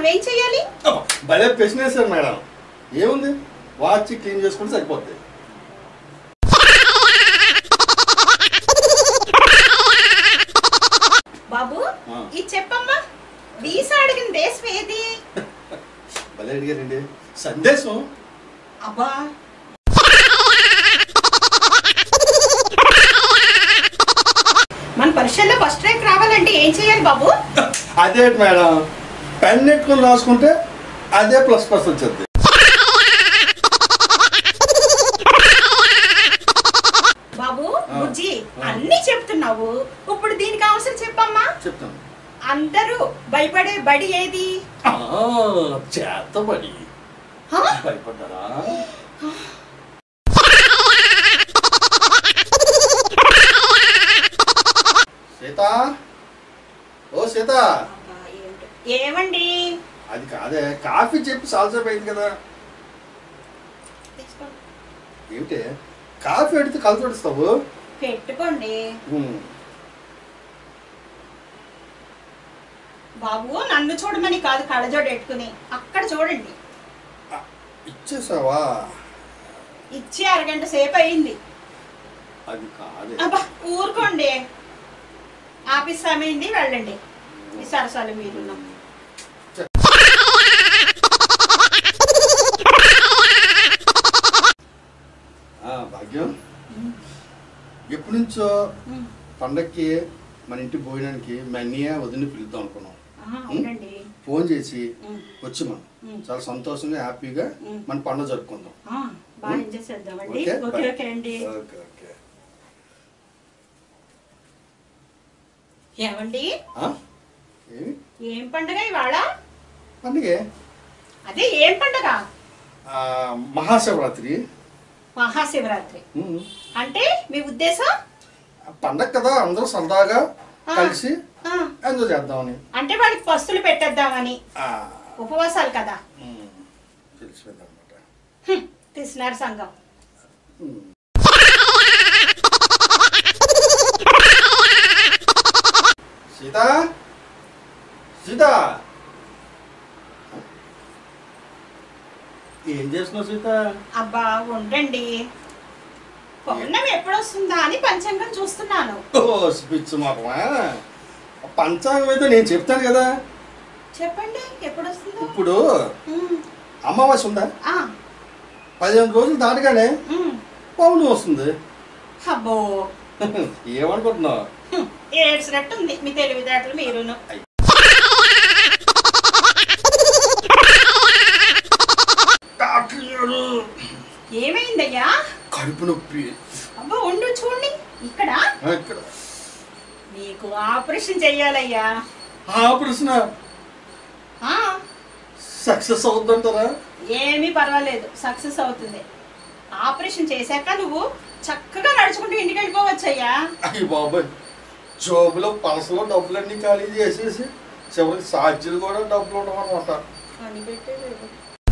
ఏం చెయ్యాలి అబ్బా, భలే ప్రశ్న వేశారు మేడం ఏముంది వాచ్ క్లీన్ చేసుకుంటే సరిపోద్ది బాబు ఆ. ఇది చెప్పమ్మా వీసా అడిగిన దేశం ఏది భలే అడిగారండి సందేశం అబ్బా మన పరీక్షల్లో ఫస్ట్ ర్యాంక్ రావాలంటే ఏం చేయాలి బాబు అదేంటి మేడం పెన్ ఎట్టుకుని రాసుకుంటే అదే ప్లస్ ప్లస్ వచ్చేది బాబు ఆ. బుజ్జి ఆ. అన్ని చెప్తున్నావు ఇప్పుడు దీనికి అవసరం చెప్పమ్మా చెప్తాను అందరూ భయపడే బడి ఏది ఆ, చేతబడి హా? భయపడ్డారా సీత ఓ సీత అబ్బా, ఏంటో. ఏమండి అది కాదే కాఫీ చెప్పి సాల్సేపు అయింది కదా తీసుకోండి. ఏమిటి కాఫీ అడిగితే కలతోడిస్తావు పెట్టుకోండి ఉమ్. బాబు నన్ను చూడమని కాదు కళ్ళజోడు పెట్టుకుని అక్కడ చూడండి ఆ, ఇచ్చేసావా ఇచ్చి అరగంట సేపు అయింది అది కాదే అబ్బా ఊరుకోండి ఆఫీస్ సమయంది వెళ్ళండి ఈ సరసాలు మీరు ఆ, భాగ్యం ఎప్పటి నుంచో పండక్కి మన ఇంటి భోజనానికి మా అన్నయ్య వదిలి పిలుద్దాం అనుకున్నాం అవునండి ఫోన్ చేసి ఉమ్. వచ్చి మనం ఉమ్. చాలా సంతోషంగా హ్యాపీగా ఉమ్. మన పండుగ జరుపుకుందాం ఆ, బాగా ఎంజాయ్ చేద్దామండి ఓకే ఓకే బాయ్. ఓకే అండి ఓకే ఓకే ఏమండి ఆ? ఏమి ఏం పండగ ఇవాళ పండుగ అదే ఏం పండగ ఆ, మహాశివరాత్రి మహాశివరాత్రి ఉమ్. అంటే మీ ఉద్దేశం ఆ పండగ కదా అందరూ సరదాగా ఆ. కలిసి ఆ, ఎంజాయ్ చేద్దామని అంటే వాడికి పస్తులు పెట్టేద్దామని ఆ, ఉపవాసాలు కదా ఉమ్. తెలిసిపోయింది అనమాట హ్మ్, తీసినారు సంఘం సీత సీత ఏం చేస్తున్నావు సీత అబ్బా ఉండండి పౌర్ణమి ఎప్పుడు వస్తుందా అని పంచాంగం చూస్తున్నాను ఓ స్పిచ్ మాకమా పంచాంగం అయితే నేను చెప్తాను కదా చెప్పండి ఎప్పుడు వస్తుందో ఇప్పుడు ఉమ్, అమావాస్య ఉందా ఆ, పదిహేను రోజులు దాటగానే ఉమ్, పౌర్ణమి వస్తుంది అబ్బో ఏమనుకుంటున్నావు హ్మ్, ఏడ్చినట్టు ఉంది మీ తెలివితేటలు మీరును డాక్టర్ గారు ఏమైందయ్యా కడుపు నొప్పి అబ్బా ఉండు చూడండి ఇక్కడ ఆ, ఇక్కడ నీకు ఆపరేషన్ చెయ్యాలయ్యా ఆపరేషన్ ఆ, సక్సెస్ అవుతుందంటారా ఏమీ పర్వాలేదు సక్సెస్ అవుతుంది ఆపరేషన్ చేశాక నువ్వు చక్కగా నడుచుకుంటూ ఇంటికి వెళ్ళిపోవచ్చయ్యా అయ్యి బాబాయ్ జోబులో పలసలో డబ్బులన్నీ ఖాళీ చేసేసి చివరికి సాధ్యులు కూడా డబ్బులు ఉండవన్నమాట కనిపెట్టేలేదు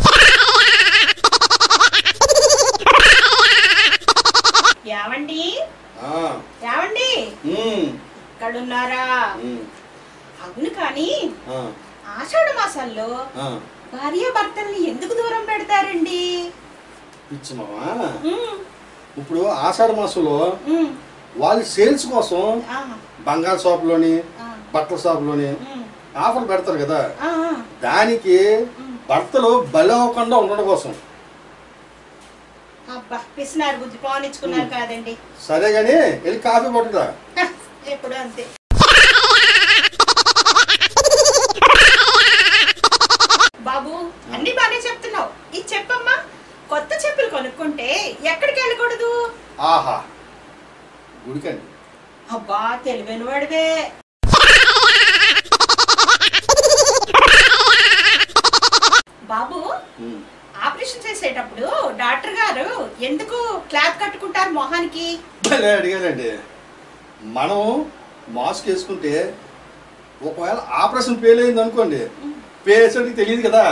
ఏవండి ఆ, ఏవండి ఉమ్, ఇక్కడున్నారా ఉమ్, అవును కానీ ఆ, ఆషాఢ మాసాల్లో ఆ. భార్య భర్తల్ని ఎందుకు దూరం పెడతారండి పిచ్చి మావా ఉమ్, ఇప్పుడు ఆషాఢ మాసంలో ఉమ్, వాళ్ళు సేల్స్ కోసం ఆ, బంగారు షాపులోని ఆ, బట్టల షాపులోని ఉమ్, ఆఫర్లు పెడతారు కదా ఆ, ఆ. దానికి ఉమ్. భర్తలు బలి అవ్వకుండా ఉండడం కోసం అబ్బా పిసినారు బుద్ధి పోనిచ్చుకున్నారు కాదండి సరే గాని వెళ్ళి కాఫీ పట్టుదా హ, ఎప్పుడు అంతే బాబు అన్ని బానే చెప్తున్నావు ఇది చెప్పమ్మా కొత్త చెప్పులు కొనుక్కుంటే ఎక్కడికి వెళ్ళకూడదు ఆహా గుడికండి అబ్బా తెలివైన వాడివే బాబు ఉమ్. ఆపరేషన్ చేసేటప్పుడు డాక్టర్ గారు ఎందుకు క్లాత్ కట్టుకుంటారు మొహానికి భలే అడిగానండి మనం మాస్క్ వేసుకుంటే ఒకవేళ ఆపరేషన్ ఫెయిల్ అయింది అనుకోండి పేషెంట్కి తెలియదు కదా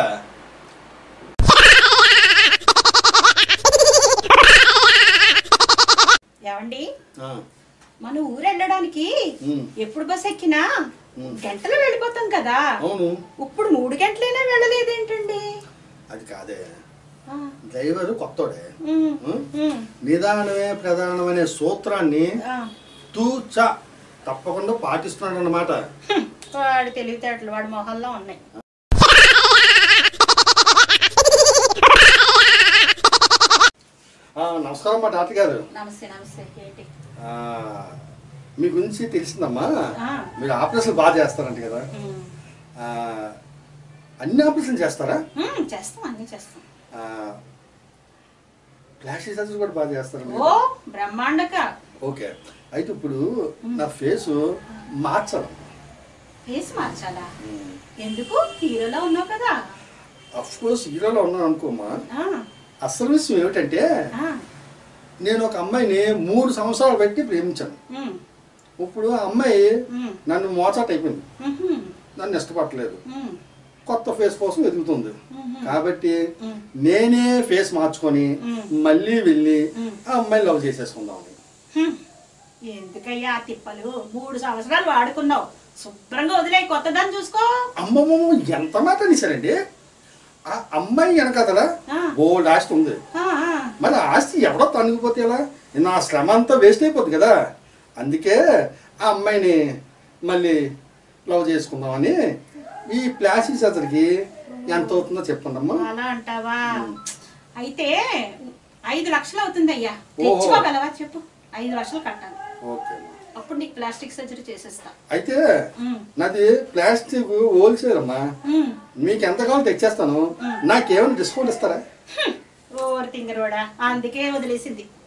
ఏమండి ఆ, మన ఊరు వెళ్ళడానికి ఉమ్. ఎప్పుడు బస్ ఎక్కినా ఉమ్. గంటలో వెళ్ళిపోతాం కదా అవును ఇప్పుడు మూడు గంటలైనా వెళ్ళలేదేంటండి అది కాదే ఆ, డ్రైవర్ కొత్తోడే ఉమ్, ఉమ్. ఉమ్, నిదానమే ప్రధానం అనే సూత్రాన్ని ఆ. తూచా తప్పకుండా పాటిస్తున్నాడు అన్నమాట హ్మ్, వాడి తెలివితేటలు వాడి మొహంలో ఉన్నాయి ఆ, నమస్కారం మా డాక్టర్ గారు నమస్తే నమస్తే ఏంటి ఆ, మీ గురించి తెలిసిందమ్మా ఆ. మీరు ఆపరేషన్ బాగా చేస్తారంట కదా ఉమ్, ఆ, అన్ని ఆపరేషన్ చేస్తారా ఉమ్, చేస్తాం అన్ని చేస్తాం ఆ, ప్లాస్టిక్ సర్జరీ కూడా బాగా చేస్తారా మీరు? ఓ బ్రహ్మాండక ఓకే అయితే ఇప్పుడు నా ఫేసు మార్చడం ఫేస్ మార్చాలా ఎందుకు హీరోలో ఉన్నావు కదా అఫ్ కోర్స్ హీరోలో ఉన్నాను అనుకోమా ఆ, అసలు విషయం ఏమిటంటే ఆ, నేను ఒక అమ్మాయిని మూడు సంవత్సరాలు పెట్టి ప్రేమించాను ఉమ్, ఇప్పుడు ఆ అమ్మాయి ఉమ్, నన్ను మోచాట అయిపోయింది ఉహుం, నన్ను ఇష్టపడలేదు ఉమ్, కొత్త ఫేస్ కోసం వెతుకుతుంది ఉహుం. కాబట్టి ఉమ్. నేనే ఫేస్ మార్చుకొని మ్. మళ్ళీ వెళ్ళి మ్. ఆ అమ్మాయిని లవ్ చేసేసుకుందామని హ్మ్. ఎందుకయ్యా ఆ తిప్పలు మూడు సంవత్సరాలు వాడుకున్నావు శుభ్రంగా వదిలే కొత్తదాన్ని చూసుకో అమ్మమ్మ ఎంత మాట అనేసారండి ఆ అమ్మాయి వెనకదలా ఆ. బోల్డ్ ఆస్తి ఉంది ఆ, ఆ. మరి ఆ ఆస్తి ఎవడో తనుగుపోతే ఎలా నా శ్రమ అంతా వేస్ట్ అయిపోద్ది కదా అందుకే ఆ అమ్మాయిని మళ్ళీ లవ్ చేసుకుందామని ఈ ప్లాస్టిక్ సర్జరీకి ఎంత అవుతుందో చెప్పండమ్మా అలా అంటావా అయితే ఐదు లక్షలు అవుతుంది అయ్యా ఓహో. తెచ్చుకోగలవా చెప్పు ఐదు లక్షలు కట్టాలి ఓకే అప్పుడు నీకు ప్లాస్టిక్ సర్జరీ చేసేస్తా అయితే ఉమ్, నాది ప్లాస్టిక్ హోల్సేల్ అమ్మా ఉమ్. మీకు ఎంత కావాలో తెచ్చేస్తాను నాకేమైనా డిస్కౌంట్ ఇస్తారా హ్మ్. ఓవర్ థింగర్ కూడా అందుకే వదిలేసింది